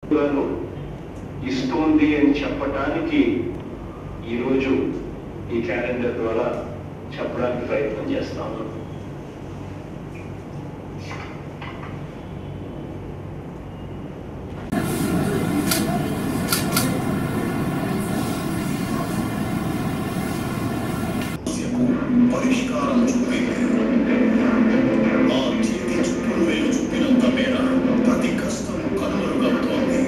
గాను ఇస్తోంది అని చెప్పడానికి ఈరోజు ఈ క్యాలెండర్ ద్వారా చెప్పడానికి ప్రయత్నం చేస్తాము పరిష్కారం చూపింది ఆ తీపి చుట్టూ వేలు చూపినంత మేర ప్రతి కష్టం కనుమరుగవుతోంది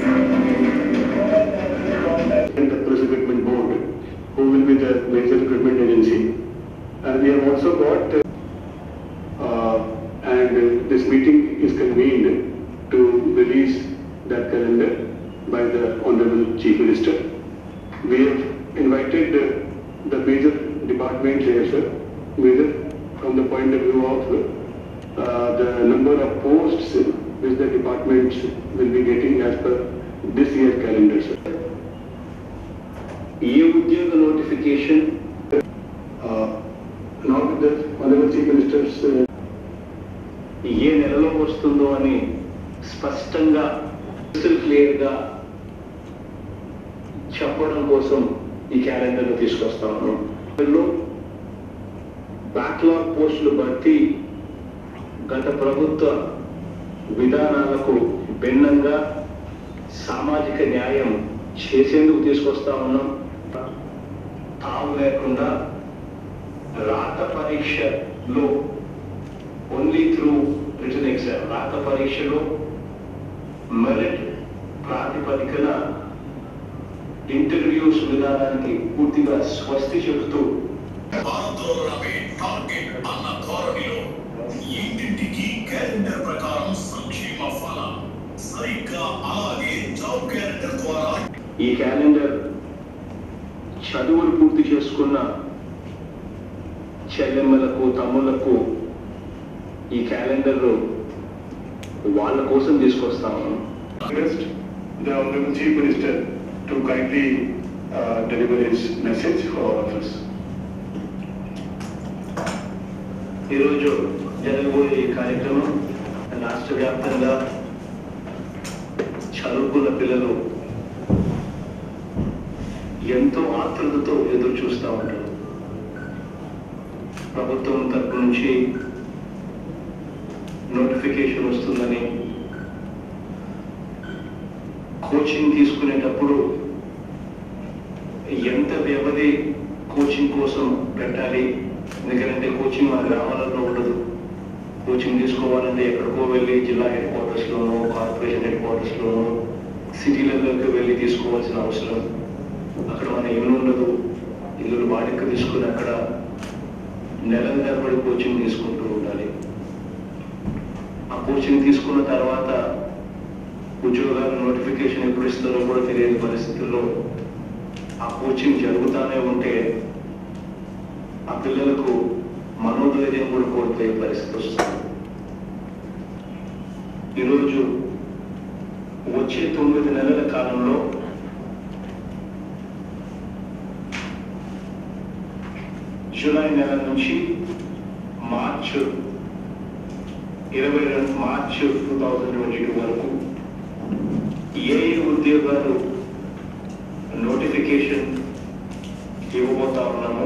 and the Police Recruitment Board, who will be the major recruitment agency. And we have also got, uh, and this meeting is convened to release that calendar by the Honorable Chief Minister. We have invited uh, the major departments here, sir, major from the point of view of uh, the number of posts which the departments will be getting as per this year's calendar, sir. ఏ ఉద్యోగ notification uh, not with the Honorable Chief Minister's uh, ఏ నెలలో వస్తుందో అని స్పష్టంగా క్లియర్గా చెప్పడం కోసం ఈ క్యాలెండర్ను తీసుకొస్తాము బ్యాక్లాగ్ పోస్టులు భర్తీ గత ప్రభుత్వ విధానాలకు భిన్నంగా సామాజిక న్యాయం చేసేందుకు తీసుకొస్తా ఉన్నాం తావు లేకుండా రాత పరీక్షలో ఓన్లీ త్రూ రిటర్న్ ఎగ్జామ్ రాత పరీక్షలో మెరిట్ ప్రాతిపదికన ఇంటర్వ్యూస్ విధానానికి పూర్తిగా స్వస్తి చెబుతూ భారతోరమే టార్గెట్ అన్న ధోరణిలో ఇంటింటికి క్యాలెండర్ ప్రకారం సంక్షేమ ఫలం సరిగ్గా అలాగే జాబ్ క్యాలెండర్ ద్వారా ఈ క్యాలెండర్ చదువులు పూర్తి చేసుకున్న చెల్లెమ్మలకు తమ్ముళ్లకు ఈ క్యాలెండర్ వాళ్ళ కోసం తీసుకొస్తాము request the Honorable Chief Minister to kindly uh, deliver his message for all of us. ఈరోజు జరగబోయే ఈ కార్యక్రమం రాష్ట్ర వ్యాప్తంగా చదువుకున్న పిల్లలు ఎంతో ఆతృతతో ఎదురు చూస్తూ ఉంటారు ప్రభుత్వం తరపు నుంచి నోటిఫికేషన్ వస్తుందని కోచింగ్ తీసుకునేటప్పుడు ఎంత వ్యవధి కోచింగ్ కోసం పెట్టాలి ఎందుకంటే కోచింగ్ మా గ్రామాలలో ఉండదు కోచింగ్ తీసుకోవాలంటే ఎక్కడికో వెళ్ళి జిల్లా హెడ్ క్వార్టర్స్లోనో కార్పొరేషన్ హెడ్ క్వార్టర్స్లోనో సిటీలలోకి వెళ్ళి తీసుకోవాల్సిన అవసరం అక్కడ మన ఇల్లు ఉండదు ఇల్లు బాడికి తీసుకుని అక్కడ నెలల తరబడి కోచింగ్ తీసుకుంటూ ఉండాలి ఆ కోచింగ్ తీసుకున్న తర్వాత ఉద్యోగాల నోటిఫికేషన్ ఎప్పుడు ఇస్తారో కూడా తెలియని పరిస్థితుల్లో ఆ కోచింగ్ జరుగుతానే ఉంటే ఆ పిల్లలకు మనోధైర్యం కూడా కోల్పోయే పరిస్థితి వస్తుంది ఈరోజు వచ్చే తొమ్మిది నెలల కాలంలో జూలై నెల నుంచి మార్చ్ ఇరవై రెండు March two thousand twenty two వరకు ఏ ఏ ఉద్యోగాలు నోటిఫికేషన్ ఇవ్వబోతా ఉన్నాము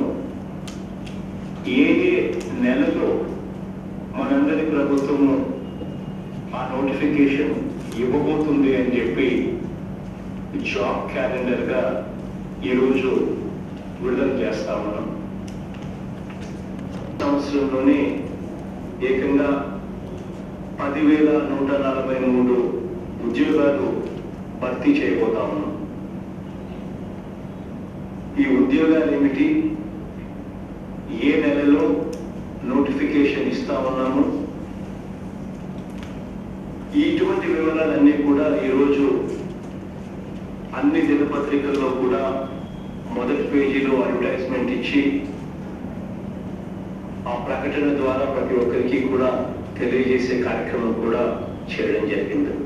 ఏ ఏ నెలలో మనందరి ప్రభుత్వము ఆ నోటిఫికేషన్ ఇవ్వబోతుంది అని చెప్పి జాబ్ క్యాలెండర్గా ఈరోజు విడుదల చేస్తా ఉన్నాం సంవత్సరంలోనే ఏకంగా పదివేల నూట నలభై మూడు ఉద్యోగాలు భర్తీ చేయబోతా ఉన్నాం ఈ ఉద్యోగాలు ఏమిటి ఏ నెలలో నోటిఫికేషన్ ఇస్తా ఉన్నాము ఇటువంటి వివరాలన్నీ కూడా ఈరోజు అన్ని దినపత్రికల్లో కూడా మొదటి పేజీలో అడ్వర్టైజ్మెంట్ ఇచ్చి ఆ ప్రకటన ద్వారా ప్రతి ఒక్కరికి కూడా తెలియజేసే కార్యక్రమం కూడా చేయడం జరిగింది